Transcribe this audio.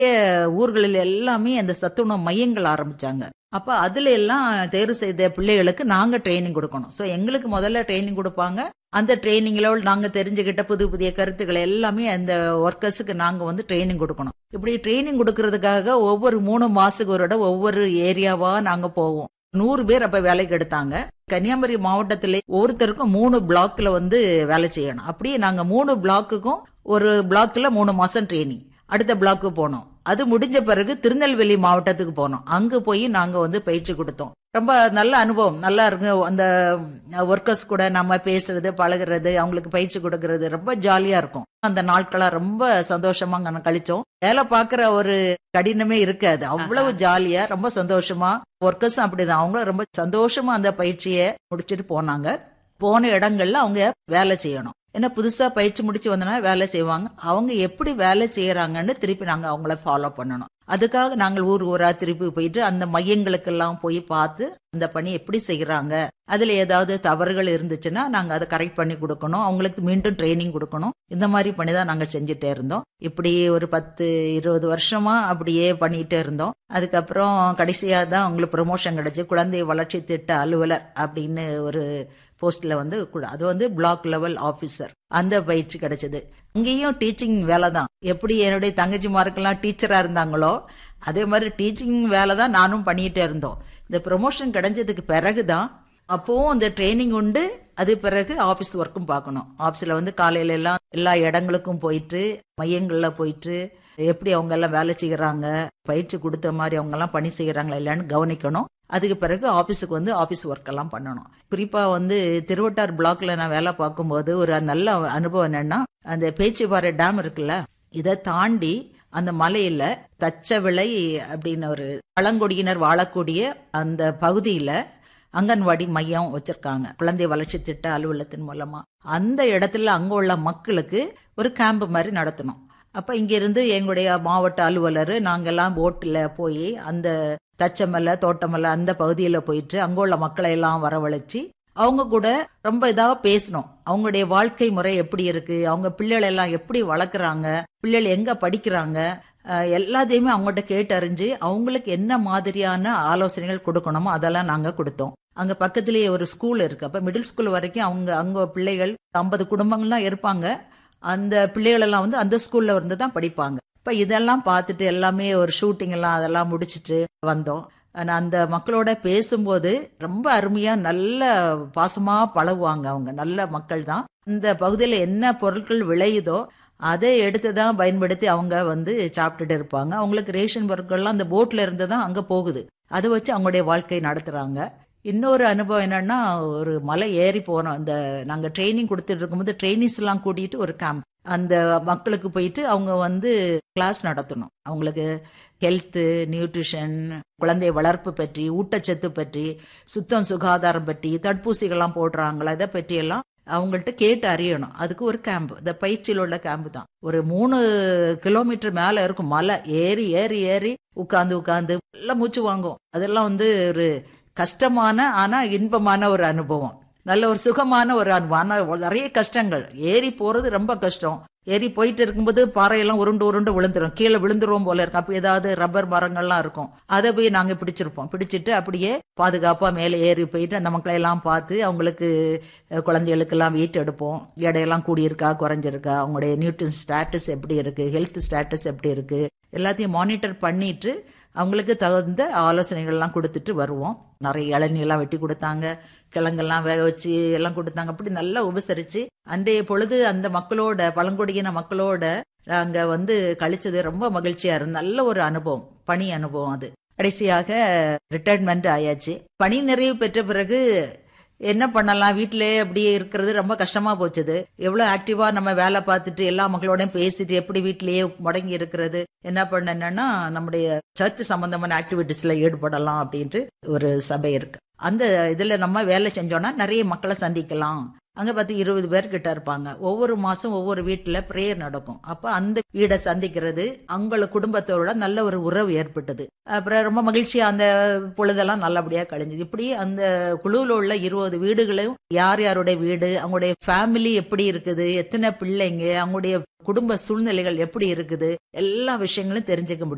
ஊர்களில் எல்லாமே அந்த சத்துணவு மையங்கள் ஆரம்பிச்சாங்க அப்ப அதுல எல்லாம் தேர்வு செய்த பிள்ளைகளுக்கு நாங்க ட்ரைனிங் கொடுக்கணும் சோ எங்களுக்கு முதல்ல ட்ரைனிங் கொடுப்பாங்க அந்த ட்ரைனிங்ல நாங்க தெரிஞ்சுக்கிட்ட புது புதிய கருத்துக்களை எல்லாமே அந்த ஒர்க்கர்ஸுக்கு நாங்க வந்து ட்ரைனிங் கொடுக்கணும் இப்படி ட்ரைனிங் கொடுக்கறதுக்காக ஒவ்வொரு மூணு மாசத்துக்கு ஒரு இடம் ஒவ்வொரு ஏரியாவா நாங்க போவோம் நூறு பேர் அப்ப வேலைக்கு எடுத்தாங்க கன்னியாகுமரி மாவட்டத்திலே ஒவ்வொருத்தருக்கும் மூணு பிளாக்ல வந்து வேலை செய்யணும் அப்படியே நாங்க மூணு பிளாக்குக்கும் ஒரு பிளாக்ல மூணு மாசம் ட்ரைனிங் அடுத்த பிளாக்கு போனோம் அது முடிஞ்ச பிறகு திருநெல்வேலி மாவட்டத்துக்கு போனோம் அங்க போய் நாங்க வந்து பயிற்சி கொடுத்தோம் ரொம்ப நல்ல அனுபவம் நல்லா இருக்கு அந்த ஒர்க்கர்ஸ் கூட நம்ம பேசுறது பழகுறது அவங்களுக்கு பயிற்சி கொடுக்கறது ரொம்ப ஜாலியா இருக்கும் அந்த நாட்களா ரொம்ப சந்தோஷமா நாங்க கழிச்சோம் வேலை பாக்குற ஒரு கடினமே இருக்காது அவ்வளவு ஜாலியா ரொம்ப சந்தோஷமா ஒர்க்கர்ஸும் அப்படிதான் அவங்களும் ரொம்ப சந்தோஷமா அந்த பயிற்சியை முடிச்சிட்டு போனாங்க போன இடங்கள்ல அவங்க வேலை செய்யணும் ஏன்னா புதுசா பயிற்சி முடிச்சு வந்தனா வேலை செய்வாங்க அவங்க எப்படி வேலை செய்யறாங்கன்னு திருப்பி நாங்க அவங்கள ஃபாலோ பண்ணணும் அதுக்காக நாங்கள் ஊர் ஊரா திருப்பி போயிட்டு அந்த மையங்களுக்கெல்லாம் போய் பார்த்து அந்த பணி எப்படி செய்யறாங்க அதுல ஏதாவது தவறுகள் இருந்துச்சுன்னா நாங்க அதை கரெக்ட் பண்ணி கொடுக்கணும் அவங்களுக்கு மீண்டும் ட்ரைனிங் கொடுக்கணும் இந்த மாதிரி பண்ணி தான் நாங்க செஞ்சுட்டே இருந்தோம் இப்படி ஒரு பத்து இருபது வருஷமா அப்படியே பண்ணிட்டே இருந்தோம் அதுக்கப்புறம் கடைசியா தான் உங்களுக்கு ப்ரொமோஷன் கிடைச்சு குழந்தை வளர்ச்சி திட்ட அலுவலர் அப்படின்னு ஒரு போஸ்ட்ல வந்து அது வந்து பிளாக் லெவல் ஆபீசர் அந்த பயிற்சி கிடைச்சது இங்கேயும் டீச்சிங் வேலை தான் எப்படி என்னுடைய தங்கச்சிமாருக்கெல்லாம் டீச்சரா இருந்தாங்களோ அதே மாதிரி டீச்சிங் வேலை தான் நானும் பண்ணிட்டே இருந்தோம் இந்த ப்ரொமோஷன் கிடைஞ்சதுக்கு பிறகுதான் அப்போவும் அந்த ட்ரைனிங் உண்டு அது பிறகு ஆபீஸ் ஒர்க்கும் பார்க்கணும் ஆபீஸ்ல வந்து காலையில எல்லாம் எல்லா இடங்களுக்கும் போயிட்டு மையங்கள்ல போயிட்டு எப்படி அவங்க எல்லாம் வேலை செய்யறாங்க பயிற்சி கொடுத்த மாதிரி அவங்க எல்லாம் பணி செய்யறாங்களா இல்லைன்னு கவனிக்கணும் அதுக்கு பிறகு ஆபீஸுக்கு வந்து ஆபீஸ் ஒர்க் எல்லாம் பண்ணணும் குறிப்பா வந்து திருவட்டார் பிளாக்ல நான் வேலை பார்க்கும்போது ஒரு நல்ல அனுபவம் என்னன்னா அந்த பேச்சுப்பாறை டேம் இருக்குல்ல இதை தாண்டி அந்த மலையில தச்சவிளை அப்படின்னு ஒரு பழங்குடியினர் வாழக்கூடிய அந்த பகுதியில அங்கன்வாடி மையம் வச்சிருக்காங்க குழந்தை வளர்ச்சி திட்ட அலுவலகத்தின் மூலமா அந்த இடத்துல அங்க உள்ள மக்களுக்கு ஒரு கேம்ப் மாதிரி நடத்தணும் அப்ப இங்க இருந்து எங்களுடைய மாவட்ட அலுவலர் நாங்கெல்லாம் போட்ல போய் அந்த தச்சமல்ல தோட்டமல்ல அந்த பகுதியில போயிட்டு அங்க உள்ள மக்களை எல்லாம் வரவழைச்சு அவங்க கூட ரொம்ப இதாக பேசணும் அவங்களுடைய வாழ்க்கை முறை எப்படி இருக்கு அவங்க பிள்ளைகள் எல்லாம் எப்படி வளர்க்குறாங்க பிள்ளைகள் எங்க படிக்கிறாங்க எல்லாத்தையுமே அவங்ககிட்ட கேட்டு அறிஞ்சு அவங்களுக்கு என்ன மாதிரியான ஆலோசனைகள் கொடுக்கணுமோ அதெல்லாம் நாங்க கொடுத்தோம் அங்க பக்கத்திலேயே ஒரு ஸ்கூல் இருக்கு அப்ப மிடில் ஸ்கூல் வரைக்கும் அவங்க அங்க பிள்ளைகள் ஐம்பது குடும்பங்கள்லாம் இருப்பாங்க அந்த பிள்ளைகள் எல்லாம் வந்து அந்த ஸ்கூல்ல இருந்து தான் படிப்பாங்க இப்ப இதெல்லாம் பார்த்துட்டு எல்லாமே ஒரு ஷூட்டிங் எல்லாம் அதெல்லாம் முடிச்சிட்டு வந்தோம் அந்த மக்களோட பேசும்போது ரொம்ப அருமையா நல்ல பாசமா பழகுவாங்க அவங்க நல்ல மக்கள் தான் இந்த பகுதியில என்ன பொருட்கள் விளையுதோ அதை எடுத்து தான் பயன்படுத்தி அவங்க வந்து சாப்பிட்டுட்டு இருப்பாங்க அவங்களுக்கு ரேஷன் பொருட்கள்லாம் அந்த போட்ல இருந்து தான் அங்க போகுது அதை வச்சு அவங்களுடைய வாழ்க்கை நடத்துறாங்க இன்னொரு அனுபவம் என்னன்னா ஒரு மலை ஏறி போனோம் அந்த நாங்க ட்ரைனிங் கொடுத்துட்டு இருக்கும்போது ட்ரைனிங்ஸ் எல்லாம் கூட்டிட்டு ஒரு கேம்ப் அந்த மக்களுக்கு போயிட்டு அவங்க வந்து கிளாஸ் நடத்தணும் அவங்களுக்கு ஹெல்த்து நியூட்ரிஷன் குழந்தை வளர்ப்பு பற்றி ஊட்டச்சத்து பற்றி சுத்தம் சுகாதாரம் பற்றி தடுப்பூசிகள்லாம் போடுறாங்களா இதை பற்றி எல்லாம் அவங்கள்ட்ட கேட்டு அறியணும் அதுக்கு ஒரு கேம்ப் இந்த பயிற்சியில் உள்ள கேம்ப் தான் ஒரு மூணு கிலோமீட்டர் மேல இருக்கும் மலை ஏறி ஏறி ஏறி உட்காந்து உட்காந்து எல்லாம் மூச்சு வாங்கும் அதெல்லாம் வந்து ஒரு கஷ்டமான ஆனா இன்பமான ஒரு அனுபவம் நல்ல ஒரு சுகமான ஒரு அனுபவம் ஆனா நிறைய கஷ்டங்கள் ஏறி போறது ரொம்ப கஷ்டம் ஏறி போயிட்டு இருக்கும்போது பாறையெல்லாம் உருண்டு உருண்டு விழுந்துரும் கீழே விழுந்துருவோம் போல இருக்கும் அப்ப ஏதாவது ரப்பர் மரங்கள்லாம் இருக்கும் அதை போய் நாங்க பிடிச்சிருப்போம் பிடிச்சிட்டு அப்படியே பாதுகாப்பா மேலே ஏறி போயிட்டு அந்த மக்களை எல்லாம் பார்த்து அவங்களுக்கு குழந்தைகளுக்கு எல்லாம் வீட்டு எடுப்போம் எடையெல்லாம் கூடியிருக்கா குறைஞ்சிருக்கா அவங்களுடைய நியூட்ரிஷன் ஸ்டேட்டஸ் எப்படி இருக்கு ஹெல்த் ஸ்டேட்டஸ் எப்படி இருக்கு எல்லாத்தையும் மானிட்டர் பண்ணிட்டு அவங்களுக்கு தகுந்த ஆலோசனைகள்லாம் கொடுத்துட்டு வருவோம் நிறைய இளநீர்லாம் வெட்டி கொடுத்தாங்க கிழங்கெல்லாம் வேக வச்சு எல்லாம் கொடுத்தாங்க அப்படி நல்லா உபசரிச்சு அன்றைய பொழுது அந்த மக்களோட பழங்குடியின மக்களோட நாங்க வந்து கழிச்சது ரொம்ப மகிழ்ச்சியா இருந்து நல்ல ஒரு அனுபவம் பணி அனுபவம் அது கடைசியாக ரிட்டையர்மெண்ட் ஆயாச்சு பணி நிறைவு பெற்ற பிறகு என்ன பண்ணலாம் வீட்டிலே அப்படியே இருக்கிறது ரொம்ப கஷ்டமா போச்சுது எவ்வளவு ஆக்டிவா நம்ம வேலை பார்த்துட்டு எல்லா மக்களோடையும் பேசிட்டு எப்படி வீட்டிலேயே முடங்கி இருக்கிறது என்ன பண்ணேன்னா நம்முடைய சர்ச் சம்பந்தமான ஆக்டிவிட்டிஸ்ல ஈடுபடலாம் அப்படின்ட்டு ஒரு சபை இருக்கு அந்த இதுல நம்ம வேலை செஞ்சோம்னா நிறைய மக்களை சந்திக்கலாம் அங்க பார்த்து இருபது பேர் கிட்ட இருப்பாங்க ஒவ்வொரு மாசம் ஒவ்வொரு வீட்டுல பிரேயர் நடக்கும் அப்ப அந்த வீடை சந்திக்கிறது அவங்கள குடும்பத்தோட நல்ல ஒரு உறவு ஏற்பட்டது அப்புறம் ரொம்ப மகிழ்ச்சியா அந்த பொழுதெல்லாம் நல்லபடியா கழிஞ்சது இப்படி அந்த குழுவில் உள்ள இருபது வீடுகளையும் யார் யாருடைய வீடு அவங்களுடைய ஃபேமிலி எப்படி இருக்குது எத்தனை பிள்ளைங்க அவங்களுடைய குடும்ப சூழ்நிலைகள் எப்படி இருக்குது எல்லா விஷயங்களும் தெரிஞ்சுக்க முடியும்